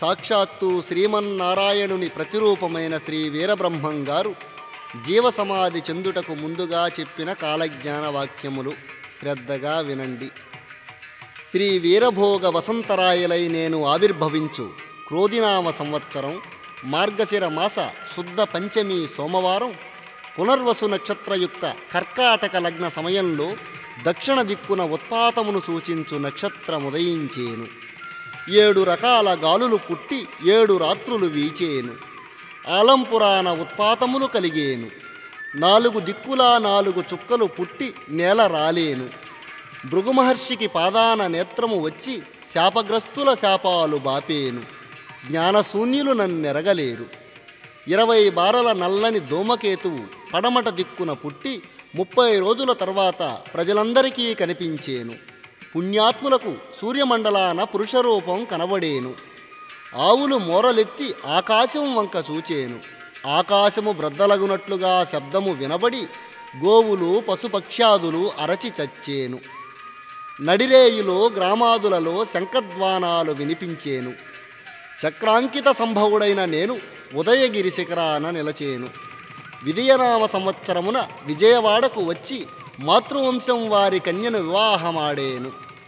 సాక్షాత్తు శ్రీమన్నారాయణుని ప్రతిరూపమైన శ్రీ వీరబ్రహ్మం గారు జీవసమాధి చెందుటకు ముందుగా చెప్పిన కాలజ్ఞాన వాక్యములు శ్రద్ధగా వినండి శ్రీ వీరభోగ వసంతరాయలై నేను ఆవిర్భవించు క్రోధినామ సంవత్సరం మార్గశిర మాస శుద్ధ పంచమి సోమవారం పునర్వసు నక్షత్రయుక్త కర్కాటక లగ్న సమయంలో దక్షిణ దిక్కున ఉత్పాతమును సూచించు నక్షత్రముదయించేను ఏడు రకాల గాలులు పుట్టి ఏడు రాత్రులు వీచేను ఆలంపురాణ ఉత్పాతములు కలిగేను నాలుగు దిక్కులా నాలుగు చుక్కలు పుట్టి నేల రాలేను భృగుమహర్షికి పాదాన నేత్రము వచ్చి శాపగ్రస్తుల శాపాలు బాపేను జ్ఞానశూన్యులు నన్నెరగలేరు ఇరవై బారల నల్లని దోమకేతువు పడమట దిక్కున పుట్టి ముప్పై రోజుల తర్వాత ప్రజలందరికీ కనిపించేను పుణ్యాత్ములకు సూర్యమండలాన పురుషరూపం కనబడేను ఆవులు మోరలెత్తి ఆకాశం వంక చూచేను ఆకాశము బ్రద్దలగునట్లుగా శబ్దము వినబడి గోవులు పశుపక్ష్యాదులు అరచి చచ్చేను నడిరేయులో గ్రామాదులలో శంఖధ్వానాలు వినిపించేను చక్రాంకిత సంభవుడైన నేను ఉదయగిరి శిఖరాన నిలచేను విజయనామ సంవత్సరమున విజయవాడకు వచ్చి మాతృవంశం వారి కన్యను వివాహమాడేను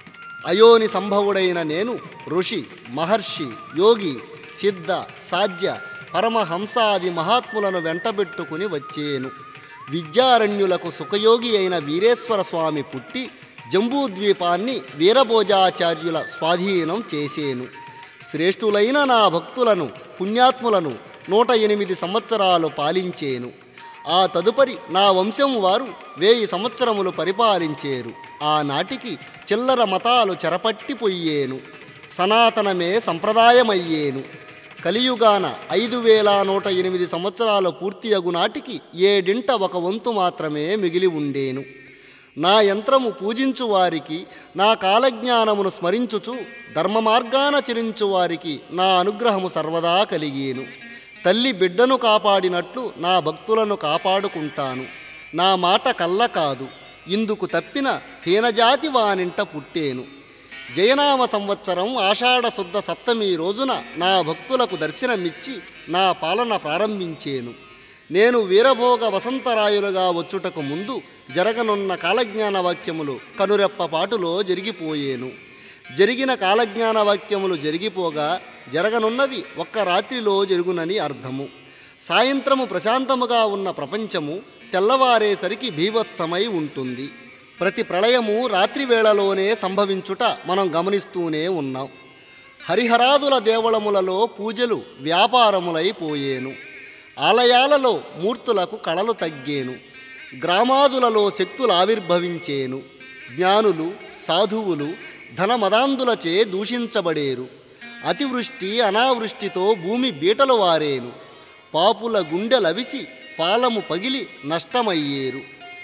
అయోని సంభవుడైన నేను ఋషి మహర్షి యోగి సిద్ధ సాధ్య పరమహంసాది మహాత్ములను వెంటబెట్టుకుని వచ్చేను విద్యారణ్యులకు సుఖయోగి అయిన వీరేశ్వర స్వామి పుట్టి జంబూద్వీపాన్ని వీరభోజాచార్యుల స్వాధీనం చేసేను శ్రేష్ఠులైన నా భక్తులను పుణ్యాత్ములను నూట ఎనిమిది సంవత్సరాలు పాలించేను ఆ తదుపరి నా వంశం వారు వేయి సంవత్సరములు పరిపాలించేరు ఆనాటికి చిల్లర మతాలు చెరపట్టిపోయేను సనాతనమే సంప్రదాయమయ్యేను కలియుగాన ఐదు వేల నూట ఎనిమిది సంవత్సరాలు పూర్తి అగు నాటికి ఏడింట ఒక వంతు మాత్రమే మిగిలి ఉండేను నా యంత్రము పూజించు వారికి నా కాలజ్ఞానమును స్మరించుచు ధర్మ మార్గాన చరించు వారికి నా అనుగ్రహము సర్వదా కలిగేను తల్లి బిడ్డను కాపాడినట్లు నా భక్తులను కాపాడుకుంటాను నా మాట కల్ల కాదు ఇందుకు తప్పిన హీనజాతి వానింట పుట్టేను జయనామ సంవత్సరం ఆషాఢ శుద్ధ సప్తమి రోజున నా భక్తులకు దర్శనమిచ్చి నా పాలన ప్రారంభించేను నేను వీరభోగ వసంతరాయులుగా వచ్చుటకు ముందు జరగనున్న కాలజ్ఞాన వాక్యములు కనురెప్పపాటులో జరిగిపోయేను జరిగిన కాలజ్ఞాన వాక్యములు జరిగిపోగా జరగనున్నవి ఒక్క రాత్రిలో జరుగునని అర్థము సాయంత్రము ప్రశాంతముగా ఉన్న ప్రపంచము తెల్లవారేసరికి భీభత్సమై ఉంటుంది ప్రతి ప్రళయము రాత్రి వేళలోనే సంభవించుట మనం గమనిస్తూనే ఉన్నాం హరిహరాదుల దేవళములలో పూజలు వ్యాపారములైపోయేను ఆలయాలలో మూర్తులకు కళలు తగ్గేను గ్రామాదులలో శక్తులు ఆవిర్భవించేను జ్ఞానులు సాధువులు ధనమదాందులచే దూషించబడేరు అతివృష్టి అనావృష్టితో భూమి బీటలు వారేను పాపుల గుండెలవిసి ఫాలము పగిలి నష్టమయ్యేరు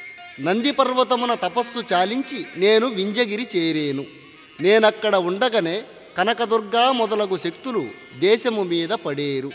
నంది పర్వతమున తపస్సు చాలించి నేను వింజగిరి చేరేను నేనక్కడ ఉండగానే కనకదుర్గా మొదలగు శక్తులు దేశము మీద పడేరు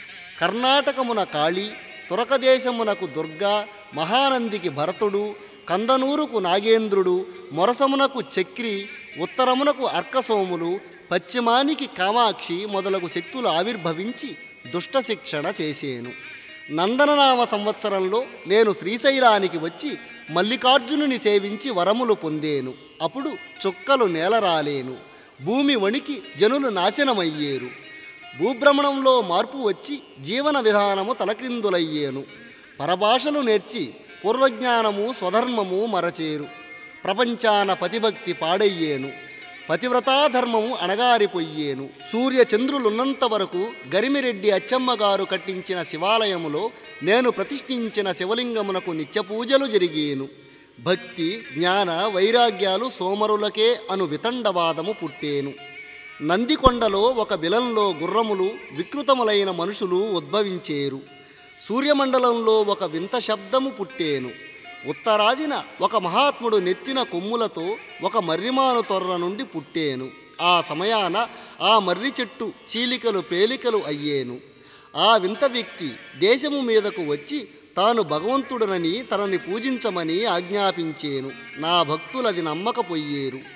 కర్ణాటకమున కాళీ తురకదేశమునకు దుర్గా మహానందికి భరతుడు కందనూరుకు నాగేంద్రుడు మొరసమునకు చక్రి ఉత్తరమునకు అర్కసోములు పశ్చిమానికి కామాక్షి మొదలగు శక్తులు ఆవిర్భవించి దుష్ట శిక్షణ చేసేను నందననామ సంవత్సరంలో నేను శ్రీశైలానికి వచ్చి మల్లికార్జునుని సేవించి వరములు పొందేను అప్పుడు చుక్కలు నేలరాలేను భూమి వణికి జనులు నాశనమయ్యేరు భూభ్రమణంలో మార్పు వచ్చి జీవన విధానము తలక్రిందులయ్యేను పరభాషలు నేర్చి పూర్వజ్ఞానము స్వధర్మము మరచేరు ప్రపంచాన పతిభక్తి పాడయ్యేను పతివ్రతాధర్మము అణగారిపోయేను సూర్య చంద్రులున్నంత వరకు గరిమిరెడ్డి అచ్చమ్మగారు కట్టించిన శివాలయములో నేను ప్రతిష్ఠించిన శివలింగమునకు నిత్యపూజలు జరిగేను భక్తి జ్ఞాన వైరాగ్యాలు సోమరులకే అను వితండవాదము పుట్టేను నందికొండలో ఒక బిలంలో గుర్రములు వికృతములైన మనుషులు ఉద్భవించేరు సూర్యమండలంలో ఒక వింత శబ్దము పుట్టేను ఉత్తరాదిన ఒక మహాత్ముడు నెత్తిన కొమ్ములతో ఒక మర్రిమాను తొర్ర నుండి పుట్టేను ఆ సమయాన ఆ మర్రి చెట్టు చీలికలు పేలికలు అయ్యేను ఆ వింత వ్యక్తి దేశము మీదకు వచ్చి తాను భగవంతుడనని తనని పూజించమని ఆజ్ఞాపించేను నా భక్తులది నమ్మకపోయేరు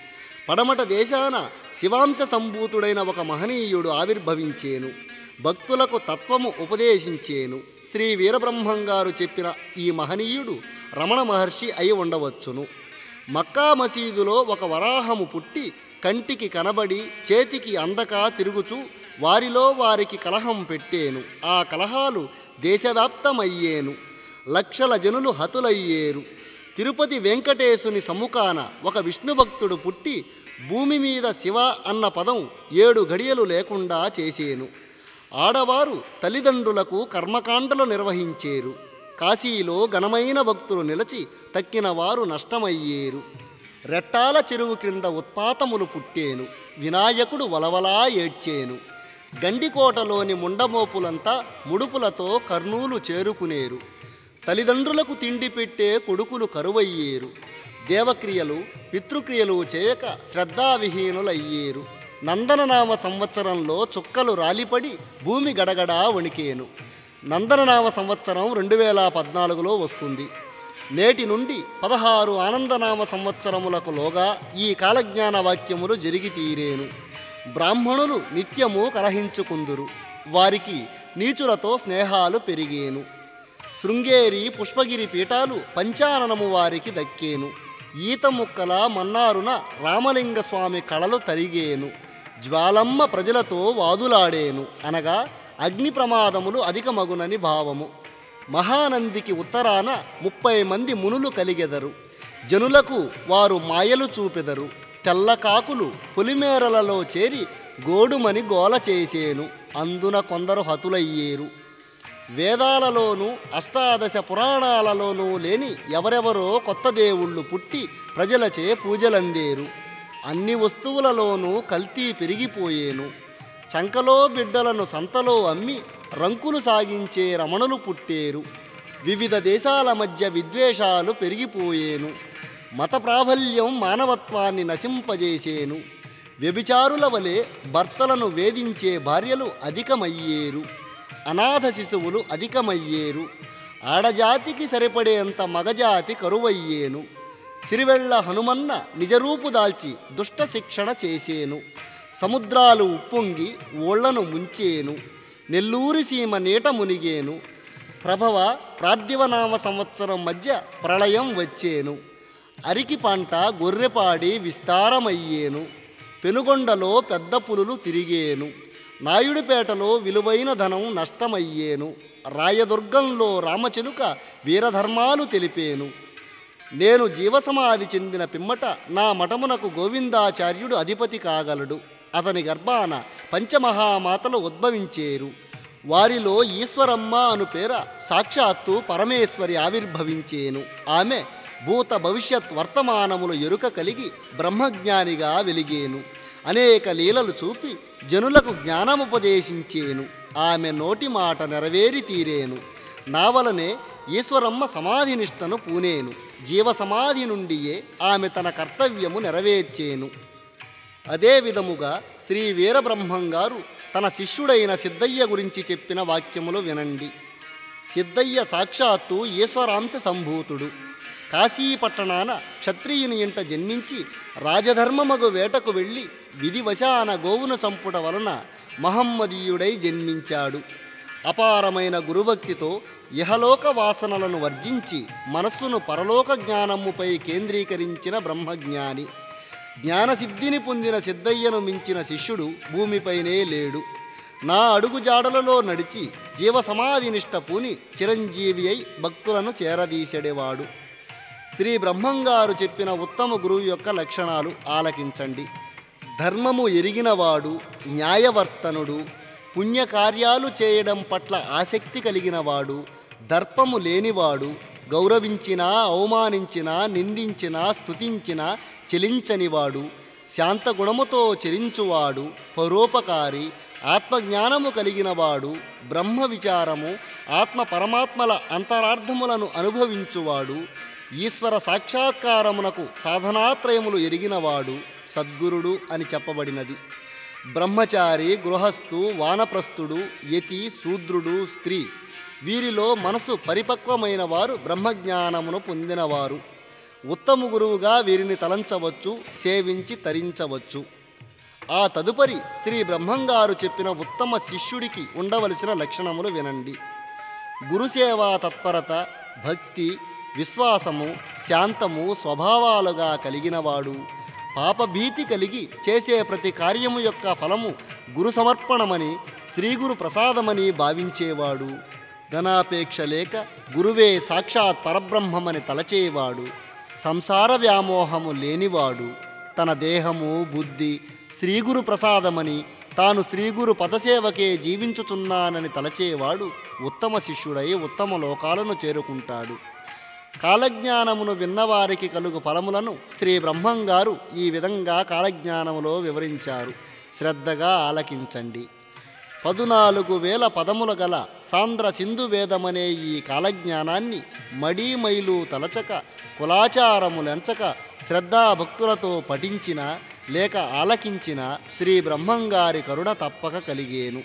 పడమట దేశాన శివాంశ సంభూతుడైన ఒక మహనీయుడు ఆవిర్భవించేను భక్తులకు తత్వము ఉపదేశించేను శ్రీ వీరబ్రహ్మంగారు చెప్పిన ఈ మహనీయుడు రమణ మహర్షి అయి ఉండవచ్చును మక్కా మసీదులో ఒక వరాహము పుట్టి కంటికి కనబడి చేతికి అందక తిరుగుచూ వారిలో వారికి కలహం పెట్టేను ఆ కలహాలు దేశవ్యాప్తమయ్యేను లక్షల జనులు హతులయ్యేరు తిరుపతి వెంకటేశుని సముఖాన ఒక విష్ణుభక్తుడు పుట్టి భూమి మీద శివ అన్న పదం ఏడు గడియలు లేకుండా చేసేను ఆడవారు తల్లిదండ్రులకు కర్మకాండలు నిర్వహించేరు కాశీలో ఘనమైన భక్తులు నిలచి తక్కిన వారు నష్టమయ్యేరు రెట్టాల చెరువు క్రింద ఉత్పాతములు పుట్టేను వినాయకుడు వలవలా ఏడ్చేను గండికోటలోని ముండమోపులంతా ముడుపులతో కర్నూలు చేరుకునేరు తల్లిదండ్రులకు తిండి పెట్టే కొడుకులు కరువయ్యేరు దేవక్రియలు పితృక్రియలు చేయక శ్రద్ధావిహీనులయ్యేరు నందననామ సంవత్సరంలో చుక్కలు రాలిపడి భూమి గడగడా వణికేను నందననామ సంవత్సరం రెండు వేల పద్నాలుగులో వస్తుంది నేటి నుండి పదహారు ఆనందనామ సంవత్సరములకు లోగా ఈ కాలజ్ఞాన వాక్యములు జరిగి తీరేను బ్రాహ్మణులు నిత్యము కలహించుకుందురు వారికి నీచులతో స్నేహాలు పెరిగేను శృంగేరి పుష్పగిరి పీఠాలు పంచాననము వారికి దక్కేను ఈత ముక్కల మన్నారున రామలింగ స్వామి కళలు తరిగేను జ్వాలమ్మ ప్రజలతో వాదులాడేను అనగా అగ్ని ప్రమాదములు అధికమగునని భావము మహానందికి ఉత్తరాన ముప్పై మంది మునులు కలిగెదరు జనులకు వారు మాయలు చూపెదరు తెల్ల కాకులు పులిమేరలలో చేరి గోడుమని గోల చేసేను అందున కొందరు హతులయ్యేరు వేదాలలోనూ అష్టాదశ పురాణాలలోనూ లేని ఎవరెవరో కొత్త దేవుళ్ళు పుట్టి ప్రజలచే పూజలందేరు అన్ని వస్తువులలోనూ కల్తీ పెరిగిపోయేను చంకలో బిడ్డలను సంతలో అమ్మి రంకులు సాగించే రమణులు పుట్టేరు వివిధ దేశాల మధ్య విద్వేషాలు పెరిగిపోయేను మత ప్రాబల్యం మానవత్వాన్ని నశింపజేసేను వ్యభిచారుల వలె భర్తలను వేధించే భార్యలు అధికమయ్యేరు అనాథ శిశువులు అధికమయ్యేరు ఆడజాతికి సరిపడేంత మగజాతి కరువయ్యేను సిరివెళ్ళ హనుమన్న నిజరూపు దాల్చి దుష్ట శిక్షణ చేసేను సముద్రాలు ఉప్పొంగి ఓళ్లను ముంచేను నెల్లూరి సీమ నీట మునిగేను ప్రభవ ప్రార్థివనామ సంవత్సరం మధ్య ప్రళయం వచ్చేను అరికి పంట గొర్రెపాడి విస్తారమయ్యేను పెనుగొండలో పెద్ద పులులు తిరిగేను నాయుడుపేటలో విలువైన ధనం నష్టమయ్యేను రాయదుర్గంలో రామచిలుక వీరధర్మాలు తెలిపేను నేను జీవసమాధి చెందిన పిమ్మట నా మఠమునకు గోవిందాచార్యుడు అధిపతి కాగలడు అతని గర్భాన పంచమహామాతలు ఉద్భవించేరు వారిలో ఈశ్వరమ్మ అను పేర సాక్షాత్తు పరమేశ్వరి ఆవిర్భవించేను ఆమె భూత భవిష్యత్ వర్తమానములు ఎరుక కలిగి బ్రహ్మజ్ఞానిగా వెలిగేను అనేక లీలలు చూపి జనులకు జ్ఞానముపదేశించేను ఆమె నోటి మాట నెరవేరి తీరేను నా వలనే ఈశ్వరమ్మ సమాధినిష్టను పూనేను జీవ సమాధి నుండియే ఆమె తన కర్తవ్యము నెరవేర్చేను అదే విధముగా శ్రీ వీరబ్రహ్మం గారు తన శిష్యుడైన సిద్ధయ్య గురించి చెప్పిన వాక్యములు వినండి సిద్ధయ్య సాక్షాత్తు ఈశ్వరాంశ సంభూతుడు కాశీపట్టణాన క్షత్రియుని ఇంట జన్మించి రాజధర్మమగు వేటకు వెళ్ళి విధివశాన గోవును చంపుట వలన మహమ్మదీయుడై జన్మించాడు అపారమైన గురుభక్తితో ఇహలోక వాసనలను వర్జించి మనస్సును పరలోక జ్ఞానముపై కేంద్రీకరించిన బ్రహ్మజ్ఞాని జ్ఞానసిద్ధిని పొందిన సిద్ధయ్యను మించిన శిష్యుడు భూమిపైనే లేడు నా అడుగు జాడలలో నడిచి జీవ సమాధినిష్ట పూని చిరంజీవి అయి భక్తులను చేరదీసెడేవాడు శ్రీ బ్రహ్మంగారు చెప్పిన ఉత్తమ గురువు యొక్క లక్షణాలు ఆలకించండి ధర్మము ఎరిగినవాడు న్యాయవర్తనుడు పుణ్యకార్యాలు చేయడం పట్ల ఆసక్తి కలిగినవాడు దర్పము లేనివాడు గౌరవించినా అవమానించినా నిందించినా స్తుతించినా చెలించనివాడు శాంతగుణముతో చెరించువాడు పరోపకారి ఆత్మజ్ఞానము కలిగినవాడు బ్రహ్మ విచారము ఆత్మ పరమాత్మల అంతరార్థములను అనుభవించువాడు ఈశ్వర సాక్షాత్కారమునకు సాధనాత్రయములు ఎరిగినవాడు సద్గురుడు అని చెప్పబడినది బ్రహ్మచారి గృహస్థు వానప్రస్థుడు యతి శూద్రుడు స్త్రీ వీరిలో మనసు పరిపక్వమైన వారు బ్రహ్మజ్ఞానమును పొందినవారు ఉత్తమ గురువుగా వీరిని తలంచవచ్చు సేవించి తరించవచ్చు ఆ తదుపరి శ్రీ బ్రహ్మంగారు చెప్పిన ఉత్తమ శిష్యుడికి ఉండవలసిన లక్షణములు వినండి గురుసేవా తత్పరత భక్తి విశ్వాసము శాంతము స్వభావాలుగా కలిగినవాడు పాపభీతి కలిగి చేసే ప్రతి కార్యము యొక్క ఫలము గురు సమర్పణమని శ్రీగురు ప్రసాదమని భావించేవాడు ధనాపేక్ష లేక గురువే సాక్షాత్ పరబ్రహ్మమని తలచేవాడు సంసార వ్యామోహము లేనివాడు తన దేహము బుద్ధి శ్రీగురు ప్రసాదమని తాను శ్రీగురు పదసేవకే జీవించుచున్నానని తలచేవాడు ఉత్తమ శిష్యుడై ఉత్తమ లోకాలను చేరుకుంటాడు కాలజ్ఞానమును విన్నవారికి కలుగు ఫలములను శ్రీ బ్రహ్మంగారు ఈ విధంగా కాలజ్ఞానములో వివరించారు శ్రద్ధగా ఆలకించండి పదునాలుగు వేల పదముల గల సాంద్ర సింధు వేదమనే ఈ కాలజ్ఞానాన్ని మడీ మైలు తలచక కులాచారములెంచక శ్రద్ధాభక్తులతో పఠించిన లేక ఆలకించిన శ్రీ బ్రహ్మంగారి కరుణ తప్పక కలిగేను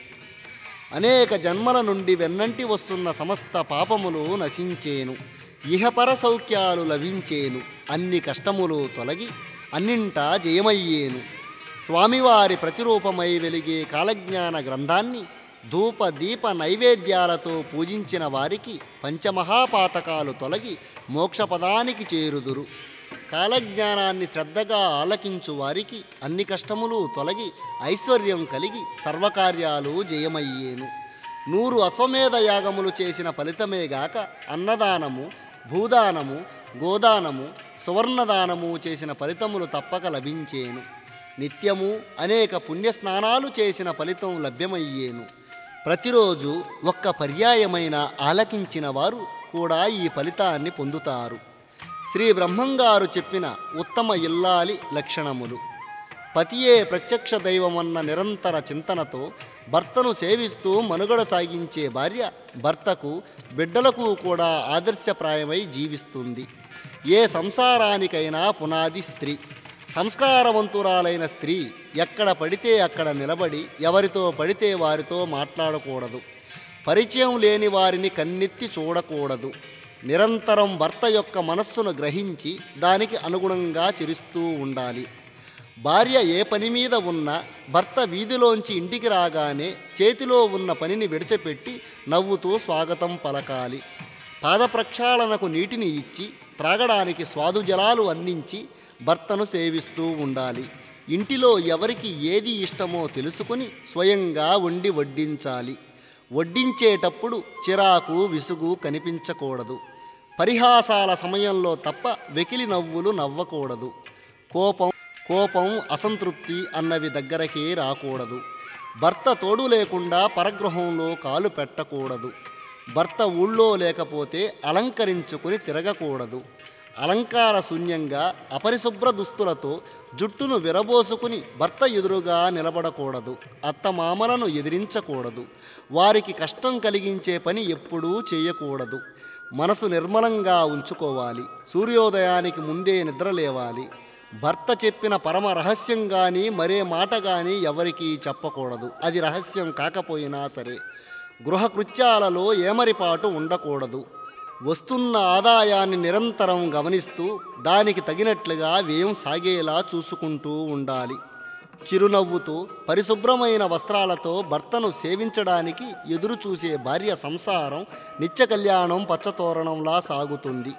అనేక జన్మల నుండి వెన్నంటి వస్తున్న సమస్త పాపములు నశించేను ఇహపర సౌఖ్యాలు లభించేను అన్ని కష్టములు తొలగి అన్నింటా జయమయ్యేను స్వామివారి ప్రతిరూపమై వెలిగే కాలజ్ఞాన గ్రంథాన్ని ధూప దీప నైవేద్యాలతో పూజించిన వారికి పంచమహాపాతకాలు తొలగి మోక్షపదానికి చేరుదురు కాలజ్ఞానాన్ని శ్రద్ధగా ఆలకించు వారికి అన్ని కష్టములు తొలగి ఐశ్వర్యం కలిగి సర్వకార్యాలు జయమయ్యేను నూరు అశ్వమేధ యాగములు చేసిన ఫలితమేగాక అన్నదానము భూదానము గోదానము సువర్ణదానము చేసిన ఫలితములు తప్పక లభించేను నిత్యము అనేక పుణ్యస్నానాలు చేసిన ఫలితం లభ్యమయ్యేను ప్రతిరోజు ఒక్క పర్యాయమైన ఆలకించిన వారు కూడా ఈ ఫలితాన్ని పొందుతారు శ్రీ బ్రహ్మంగారు చెప్పిన ఉత్తమ ఇల్లాలి లక్షణములు పతియే ప్రత్యక్ష దైవమన్న నిరంతర చింతనతో భర్తను సేవిస్తూ మనుగడ సాగించే భార్య భర్తకు బిడ్డలకు కూడా ఆదర్శప్రాయమై జీవిస్తుంది ఏ సంసారానికైనా పునాది స్త్రీ సంస్కారవంతురాలైన స్త్రీ ఎక్కడ పడితే అక్కడ నిలబడి ఎవరితో పడితే వారితో మాట్లాడకూడదు పరిచయం లేని వారిని కన్నెత్తి చూడకూడదు నిరంతరం భర్త యొక్క మనస్సును గ్రహించి దానికి అనుగుణంగా చిరిస్తూ ఉండాలి భార్య ఏ పని మీద ఉన్నా భర్త వీధిలోంచి ఇంటికి రాగానే చేతిలో ఉన్న పనిని విడిచిపెట్టి నవ్వుతూ స్వాగతం పలకాలి పాద ప్రక్షాళనకు నీటిని ఇచ్చి త్రాగడానికి స్వాదు జలాలు అందించి భర్తను సేవిస్తూ ఉండాలి ఇంటిలో ఎవరికి ఏది ఇష్టమో తెలుసుకుని స్వయంగా వండి వడ్డించాలి వడ్డించేటప్పుడు చిరాకు విసుగు కనిపించకూడదు పరిహాసాల సమయంలో తప్ప వెకిలి నవ్వులు నవ్వకూడదు కోపం కోపం అసంతృప్తి అన్నవి దగ్గరకే రాకూడదు భర్త తోడు లేకుండా పరగృహంలో కాలు పెట్టకూడదు భర్త ఊళ్ళో లేకపోతే అలంకరించుకుని తిరగకూడదు అలంకార శూన్యంగా అపరిశుభ్ర దుస్తులతో జుట్టును విరబోసుకుని భర్త ఎదురుగా నిలబడకూడదు అత్తమామలను ఎదిరించకూడదు వారికి కష్టం కలిగించే పని ఎప్పుడూ చేయకూడదు మనసు నిర్మలంగా ఉంచుకోవాలి సూర్యోదయానికి ముందే నిద్రలేవాలి భర్త చెప్పిన పరమ రహస్యం కానీ మరే మాట కానీ ఎవరికీ చెప్పకూడదు అది రహస్యం కాకపోయినా సరే గృహకృత్యాలలో ఏమరిపాటు ఉండకూడదు వస్తున్న ఆదాయాన్ని నిరంతరం గమనిస్తూ దానికి తగినట్లుగా వ్యయం సాగేలా చూసుకుంటూ ఉండాలి చిరునవ్వుతో పరిశుభ్రమైన వస్త్రాలతో భర్తను సేవించడానికి ఎదురు చూసే భార్య సంసారం నిత్య కళ్యాణం పచ్చతోరణంలా సాగుతుంది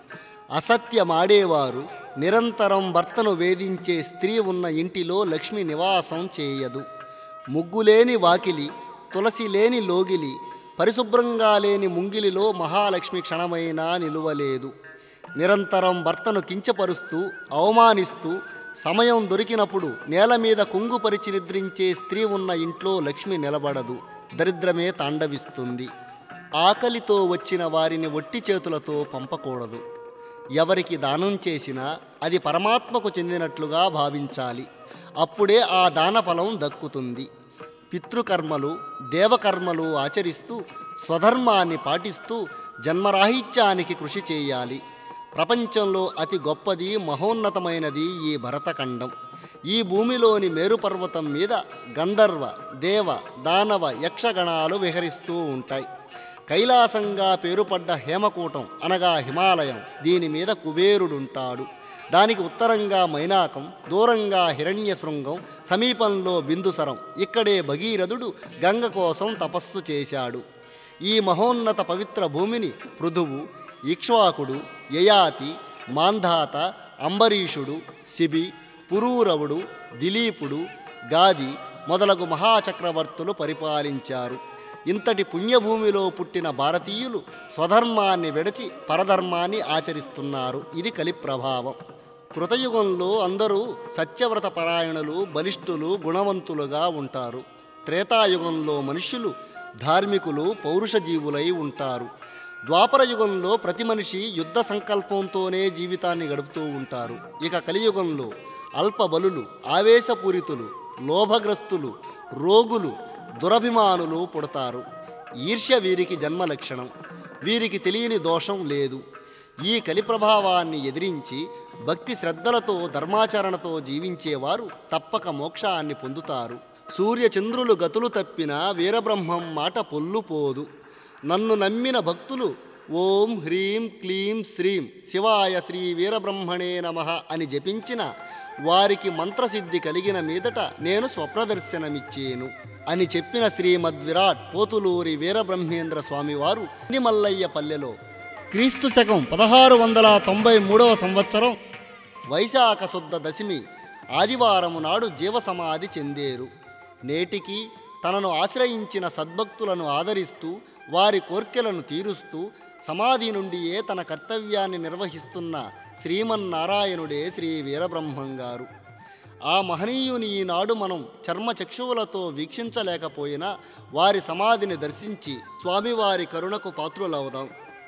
అసత్యమాడేవారు నిరంతరం భర్తను వేధించే స్త్రీ ఉన్న ఇంటిలో లక్ష్మి నివాసం చేయదు ముగ్గులేని వాకిలి తులసి లేని లోగిలి పరిశుభ్రంగా లేని ముంగిలిలో మహాలక్ష్మి క్షణమైనా నిలువలేదు నిరంతరం భర్తను కించపరుస్తూ అవమానిస్తూ సమయం దొరికినప్పుడు నేల మీద కుంగుపరిచి నిద్రించే స్త్రీ ఉన్న ఇంట్లో లక్ష్మి నిలబడదు దరిద్రమే తాండవిస్తుంది ఆకలితో వచ్చిన వారిని ఒట్టి చేతులతో పంపకూడదు ఎవరికి దానం చేసినా అది పరమాత్మకు చెందినట్లుగా భావించాలి అప్పుడే ఆ దానఫలం దక్కుతుంది పితృకర్మలు దేవకర్మలు ఆచరిస్తూ స్వధర్మాన్ని పాటిస్తూ జన్మరాహిత్యానికి కృషి చేయాలి ప్రపంచంలో అతి గొప్పది మహోన్నతమైనది ఈ భరతఖండం ఈ భూమిలోని మేరుపర్వతం మీద గంధర్వ దేవ దానవ యక్షగణాలు విహరిస్తూ ఉంటాయి కైలాసంగా పేరుపడ్డ హేమకూటం అనగా హిమాలయం దీని మీద కుబేరుడుంటాడు దానికి ఉత్తరంగా మైనాకం దూరంగా హిరణ్యశృంగం సమీపంలో బిందుసరం ఇక్కడే భగీరథుడు గంగ కోసం తపస్సు చేశాడు ఈ మహోన్నత పవిత్ర భూమిని పృథువు ఇక్ష్వాకుడు యయాతి మాంధాత అంబరీషుడు శిబి పురూరవుడు దిలీపుడు గాది మొదలగు మహాచక్రవర్తులు పరిపాలించారు ఇంతటి పుణ్యభూమిలో పుట్టిన భారతీయులు స్వధర్మాన్ని విడచి పరధర్మాన్ని ఆచరిస్తున్నారు ఇది కలి ప్రభావం కృతయుగంలో అందరూ సత్యవ్రత పరాయణులు బలిష్ఠులు గుణవంతులుగా ఉంటారు త్రేతాయుగంలో మనుష్యులు ధార్మికులు పౌరుష జీవులై ఉంటారు ద్వాపర యుగంలో ప్రతి మనిషి యుద్ధ సంకల్పంతోనే జీవితాన్ని గడుపుతూ ఉంటారు ఇక కలియుగంలో అల్ప బలులు ఆవేశపూరితులు లోభగ్రస్తులు రోగులు దురభిమానులు పుడతారు ఈర్ష్య వీరికి జన్మ లక్షణం వీరికి తెలియని దోషం లేదు ఈ కలి ప్రభావాన్ని ఎదిరించి భక్తి శ్రద్ధలతో ధర్మాచరణతో జీవించేవారు తప్పక మోక్షాన్ని పొందుతారు సూర్యచంద్రులు గతులు తప్పిన వీరబ్రహ్మం మాట పొల్లుపోదు నన్ను నమ్మిన భక్తులు ఓం హ్రీం క్లీం శ్రీం శివాయ శ్రీ వీరబ్రహ్మణే నమ అని జపించిన వారికి మంత్రసిద్ధి కలిగిన మీదట నేను స్వప్రదర్శనమిచ్చేను అని చెప్పిన శ్రీమద్విరాట్ పోతులూరి వీరబ్రహ్మేంద్ర స్వామివారు నిమల్లయ్య పల్లెలో క్రీస్తు శకం పదహారు వందల తొంభై మూడవ సంవత్సరం వైశాఖ శుద్ధ దశమి ఆదివారము నాడు జీవసమాధి చెందేరు నేటికి తనను ఆశ్రయించిన సద్భక్తులను ఆదరిస్తూ వారి కోర్కెలను తీరుస్తూ సమాధి నుండియే తన కర్తవ్యాన్ని నిర్వహిస్తున్న శ్రీమన్నారాయణుడే శ్రీ వీరబ్రహ్మం గారు ఆ మహనీయుని ఈనాడు మనం చర్మచక్షువులతో వీక్షించలేకపోయినా వారి సమాధిని దర్శించి స్వామివారి కరుణకు పాత్రులవుదాం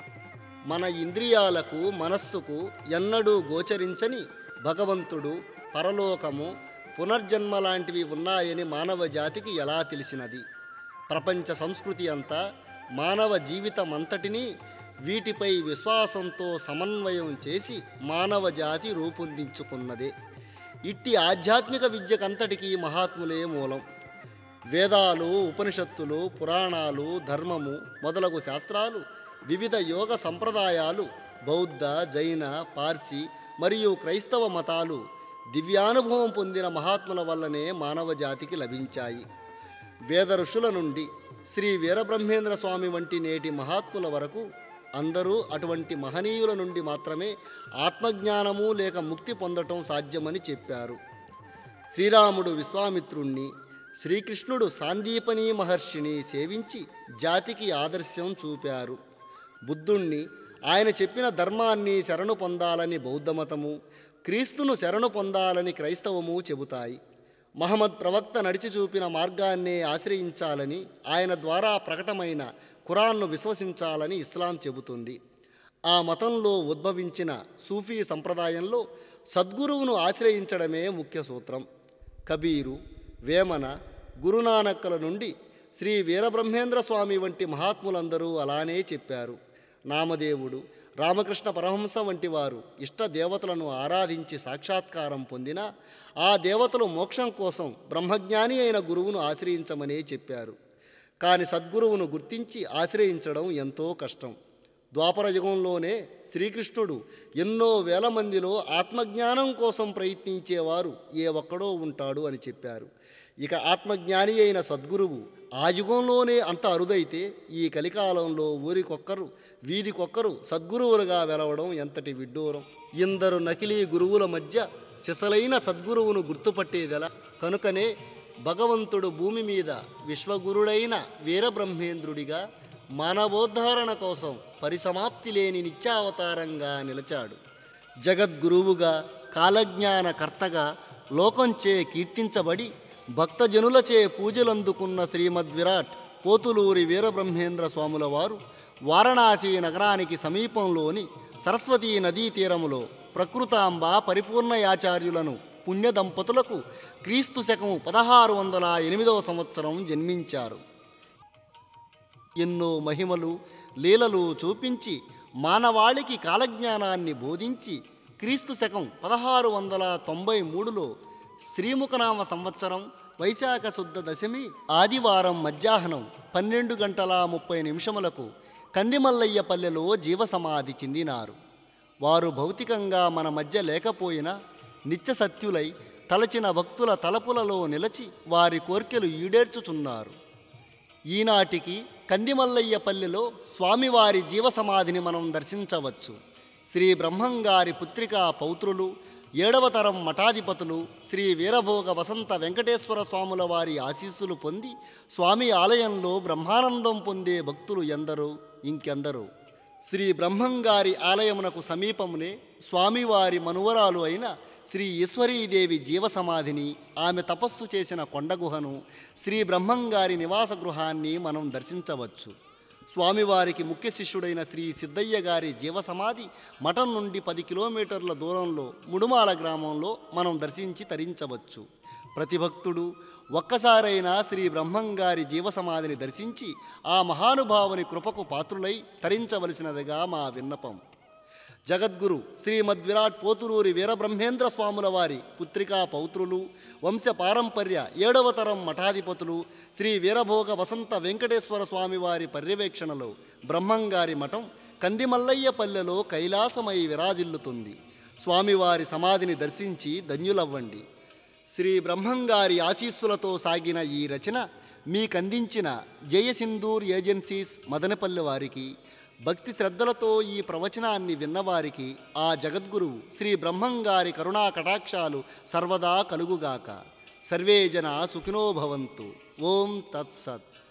మన ఇంద్రియాలకు మనస్సుకు ఎన్నడూ గోచరించని భగవంతుడు పరలోకము పునర్జన్మ లాంటివి ఉన్నాయని మానవ జాతికి ఎలా తెలిసినది ప్రపంచ సంస్కృతి అంతా మానవ జీవితమంతటినీ వీటిపై విశ్వాసంతో సమన్వయం చేసి మానవ జాతి రూపొందించుకున్నదే ఇట్టి ఆధ్యాత్మిక విద్యకంతటికీ మహాత్ములే మూలం వేదాలు ఉపనిషత్తులు పురాణాలు ధర్మము మొదలగు శాస్త్రాలు వివిధ యోగ సంప్రదాయాలు బౌద్ధ జైన పార్సీ మరియు క్రైస్తవ మతాలు దివ్యానుభవం పొందిన మహాత్ముల వల్లనే మానవ జాతికి లభించాయి వేద ఋషుల నుండి శ్రీ వీరబ్రహ్మేంద్ర స్వామి వంటి నేటి మహాత్ముల వరకు అందరూ అటువంటి మహనీయుల నుండి మాత్రమే ఆత్మజ్ఞానము లేక ముక్తి పొందటం సాధ్యమని చెప్పారు శ్రీరాముడు విశ్వామిత్రుణ్ణి శ్రీకృష్ణుడు సాందీపని మహర్షిని సేవించి జాతికి ఆదర్శం చూపారు బుద్ధుణ్ణి ఆయన చెప్పిన ధర్మాన్ని శరణు పొందాలని బౌద్ధమతము క్రీస్తును శరణు పొందాలని క్రైస్తవము చెబుతాయి మహమ్మద్ ప్రవక్త నడిచి చూపిన మార్గాన్నే ఆశ్రయించాలని ఆయన ద్వారా ప్రకటమైన ఖురాన్ను విశ్వసించాలని ఇస్లాం చెబుతుంది ఆ మతంలో ఉద్భవించిన సూఫీ సంప్రదాయంలో సద్గురువును ఆశ్రయించడమే ముఖ్య సూత్రం కబీరు వేమన గురునానక్కల నుండి శ్రీ వీరబ్రహ్మేంద్ర స్వామి వంటి మహాత్ములందరూ అలానే చెప్పారు నామదేవుడు రామకృష్ణ పరమహంస వంటి వారు ఇష్ట దేవతలను ఆరాధించి సాక్షాత్కారం పొందినా ఆ దేవతలు మోక్షం కోసం బ్రహ్మజ్ఞాని అయిన గురువును ఆశ్రయించమనే చెప్పారు కాని సద్గురువును గుర్తించి ఆశ్రయించడం ఎంతో కష్టం ద్వాపర యుగంలోనే శ్రీకృష్ణుడు ఎన్నో వేల మందిలో ఆత్మజ్ఞానం కోసం ప్రయత్నించేవారు ఏ ఒక్కడో ఉంటాడు అని చెప్పారు ఇక ఆత్మజ్ఞాని అయిన సద్గురువు ఆ యుగంలోనే అంత అరుదైతే ఈ కలికాలంలో ఊరికొక్కరు వీధికొక్కరు సద్గురువులుగా వెలవడం ఎంతటి విడ్డూరం ఇందరు నకిలీ గురువుల మధ్య సిసలైన సద్గురువును గుర్తుపట్టేదెలా కనుకనే భగవంతుడు భూమి మీద విశ్వగురుడైన వీరబ్రహ్మేంద్రుడిగా మానవోద్ధారణ కోసం పరిసమాప్తి లేని నిత్యావతారంగా నిలిచాడు జగద్గురువుగా కాలజ్ఞానకర్తగా లోకంచే కీర్తించబడి భక్తజనులచే పూజలందుకున్న శ్రీమద్విరాట్ పోతులూరి వీరబ్రహ్మేంద్ర స్వాముల వారు వారణాసి నగరానికి సమీపంలోని సరస్వతీ నదీ తీరములో ప్రకృతాంబ పరిపూర్ణయాచార్యులను పుణ్య దంపతులకు క్రీస్తు శకము పదహారు వందల ఎనిమిదవ సంవత్సరం జన్మించారు ఎన్నో మహిమలు లీలలు చూపించి మానవాళికి కాలజ్ఞానాన్ని బోధించి క్రీస్తు శకం పదహారు వందల తొంభై మూడులో శ్రీముఖనామ సంవత్సరం వైశాఖ శుద్ధ దశమి ఆదివారం మధ్యాహ్నం పన్నెండు గంటల ముప్పై నిమిషములకు కందిమల్లయ్య పల్లెలో జీవసమాధి చెందినారు వారు భౌతికంగా మన మధ్య లేకపోయినా నిత్య సత్యులై తలచిన భక్తుల తలపులలో నిలచి వారి కోర్కెలు ఈడేర్చుచున్నారు ఈనాటికి కందిమల్లయ్య పల్లెలో స్వామివారి జీవసమాధిని మనం దర్శించవచ్చు శ్రీ బ్రహ్మంగారి పుత్రికా పౌత్రులు ఏడవ తరం మఠాధిపతులు శ్రీ వీరభోగ వసంత వెంకటేశ్వర స్వాముల వారి ఆశీస్సులు పొంది స్వామి ఆలయంలో బ్రహ్మానందం పొందే భక్తులు ఎందరో ఇంకెందరో శ్రీ బ్రహ్మంగారి ఆలయమునకు సమీపమునే స్వామివారి మనువరాలు అయిన శ్రీ ఈశ్వరీదేవి జీవసమాధిని ఆమె తపస్సు చేసిన కొండగుహను శ్రీ బ్రహ్మంగారి నివాస గృహాన్ని మనం దర్శించవచ్చు స్వామివారికి ముఖ్య శిష్యుడైన శ్రీ సిద్ధయ్య గారి జీవసమాధి మఠం నుండి పది కిలోమీటర్ల దూరంలో ముడుమాల గ్రామంలో మనం దర్శించి తరించవచ్చు ప్రతి భక్తుడు ఒక్కసారైనా శ్రీ బ్రహ్మంగారి జీవసమాధిని దర్శించి ఆ మహానుభావుని కృపకు పాత్రులై తరించవలసినదిగా మా విన్నపం జగద్గురు శ్రీమద్విరాట్ పోతులూరి వీరబ్రహ్మేంద్ర స్వాముల వారి పుత్రికా పౌత్రులు వంశ పారంపర్య ఏడవ తరం మఠాధిపతులు శ్రీ వీరభోగ వసంత వెంకటేశ్వర స్వామి వారి పర్యవేక్షణలో బ్రహ్మంగారి మఠం కందిమల్లయ్య పల్లెలో కైలాసమై విరాజిల్లుతుంది స్వామివారి సమాధిని దర్శించి ధన్యులవ్వండి శ్రీ బ్రహ్మంగారి ఆశీస్సులతో సాగిన ఈ రచన మీకందించిన జయసింధూర్ ఏజెన్సీస్ మదనపల్లి వారికి భక్తి శ్రద్ధలతో ఈ ప్రవచనాన్ని విన్నవారికి ఆ జగద్గురువు శ్రీ బ్రహ్మంగారి కరుణా కటాక్షాలు సర్వదా కలుగుగాక సర్వే జన సుఖినో భవంతు ఓం తత్సత్